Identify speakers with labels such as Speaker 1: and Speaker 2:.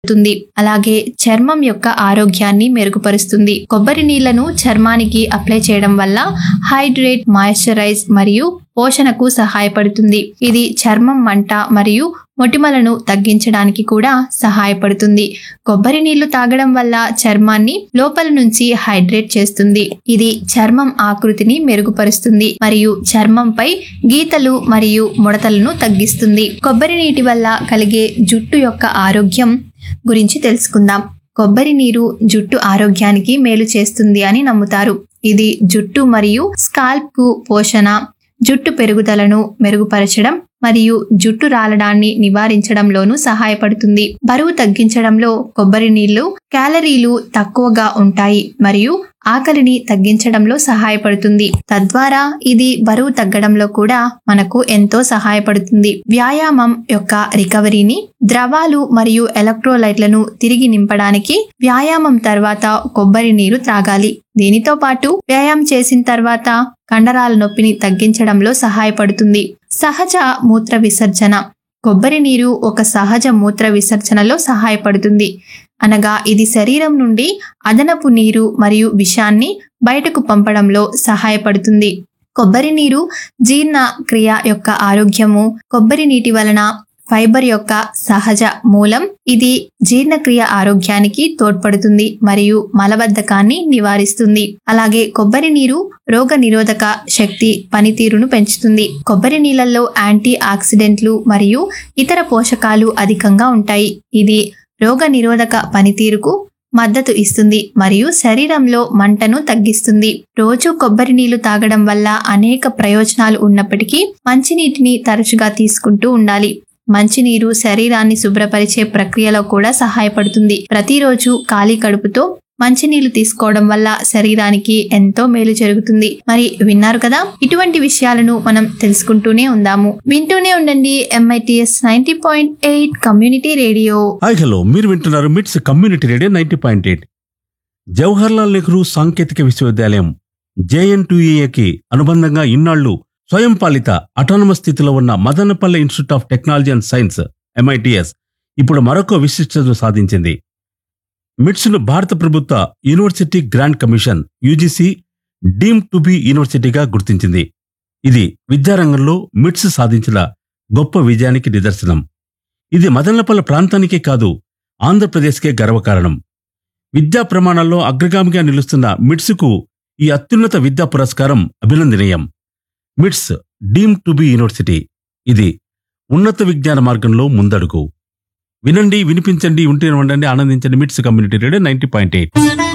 Speaker 1: తుంది అలాగే చర్మం యొక్క ఆరోగ్యాన్ని మెరుగుపరుస్తుంది కొబ్బరి నీళ్లను చర్మానికి అప్లై చేయడం వల్ల హైడ్రేట్ మాయిశ్చరైజ్ మరియు పోషణకు సహాయపడుతుంది ఇది చర్మం మంట మరియు మొటిమలను తగ్గించడానికి కూడా సహాయపడుతుంది కొబ్బరి నీళ్లు తాగడం వల్ల చర్మాన్ని లోపల నుంచి హైడ్రేట్ చేస్తుంది ఇది చర్మం ఆకృతిని మెరుగుపరుస్తుంది మరియు చర్మంపై గీతలు మరియు ముడతలను తగ్గిస్తుంది కొబ్బరి నీటి వల్ల కలిగే జుట్టు యొక్క ఆరోగ్యం గురించి తెలుసుకుందాం కొబ్బరి నీరు జుట్టు ఆరోగ్యానికి మేలు చేస్తుంది అని నమ్ముతారు ఇది జుట్టు మరియు స్కాల్ప్ కు పోషణ జుట్టు పెరుగుదలను మెరుగుపరచడం మరియు జుట్టు రాలడాన్ని నివారించడంలోనూ సహాయపడుతుంది బరువు తగ్గించడంలో కొబ్బరి నీళ్లు క్యాలరీలు తక్కువగా ఉంటాయి మరియు ఆకలిని తగ్గించడంలో సహాయపడుతుంది తద్వారా ఇది బరువు తగ్గడంలో కూడా మనకు ఎంతో సహాయపడుతుంది వ్యాయామం యొక్క రికవరీని ద్రవాలు మరియు ఎలక్ట్రోలైట్లను తిరిగి నింపడానికి వ్యాయామం తర్వాత కొబ్బరి నీరు త్రాగాలి దీనితో పాటు వ్యాయామం చేసిన తర్వాత కండరాల నొప్పిని తగ్గించడంలో సహాయపడుతుంది సహజ మూత్ర విసర్జన కొబ్బరి నీరు ఒక సహజ మూత్ర విసర్జనలో సహాయపడుతుంది అనగా ఇది శరీరం నుండి అదనపు నీరు మరియు విషాన్ని బయటకు పంపడంలో సహాయపడుతుంది కొబ్బరి నీరు జీర్ణ క్రియ యొక్క ఆరోగ్యము కొబ్బరి నీటి వలన ఫైబర్ యొక్క సహజ మూలం ఇది జీర్ణక్రియ ఆరోగ్యానికి తోడ్పడుతుంది మరియు మలబద్ధకాన్ని నివారిస్తుంది అలాగే కొబ్బరి నీరు రోగ నిరోధక శక్తి పనితీరును పెంచుతుంది కొబ్బరి నీళ్ళల్లో యాంటీ ఆక్సిడెంట్లు మరియు ఇతర పోషకాలు అధికంగా ఉంటాయి ఇది రోగ నిరోధక పనితీరుకు మద్దతు ఇస్తుంది మరియు శరీరంలో మంటను తగ్గిస్తుంది రోజు కొబ్బరి నీళ్లు తాగడం వల్ల అనేక ప్రయోజనాలు ఉన్నప్పటికీ మంచినీటిని తరచుగా తీసుకుంటూ ఉండాలి మంచినీరు శరీరాన్ని శుభ్రపరిచే ప్రక్రియలో కూడా సహాయపడుతుంది ప్రతిరోజు ఖాళీ కడుపుతో మంచినీళ్లు తీసుకోవడం వల్ల శరీరానికి ఎంతో మేలు జరుగుతుంది మరి విన్నారు కదా ఇటువంటి విషయాలను మనం తెలుసుకుంటూనే ఉందాము వింటూనే ఉండండి MITS ninety point eight community radio
Speaker 2: hi hello మీరు వింటున్నారు MITS community radio ninety point eight Jawaharlal Nehru సాంకేతిక విశ్వవిద్యాలయం జేఎన్టీఏకి అనుబంధంగా ఇన్నాళ్లు స్వయం పాలిత అటానమస్ స్థితిలో ఉన్న Madanapalle institute of technology and science MITS ఇప్పుడు మరొక విశిష్టతను సాధించింది మిట్స్ను భారత ప్రభుత్వ university grant commission UGC deem to be యూనివర్సిటీగా గుర్తించింది ఇది విద్యారంగంలో మిట్స్ సాధించిన గొప్ప విజయానికి నిదర్శనం ఇది మదనపల్లె ప్రాంతానికే కాదు ఆంధ్రప్రదేశ్కే గర్వకారణం విద్యా ప్రమాణాల్లో అగ్రగామిగా నిలుస్తున్న మిట్స్కు ఈ అత్యున్నత విద్యా పురస్కారం అభినందనీయం మిట్స్ డీమ్ టు బి యూనివర్సిటీ ఇది ఉన్నత విజ్ఞాన మార్గంలో ముందడుగు వినండి వినిపించండి ఉంటే ఉండండి ఆనందించండి MITS community radio ninety point eight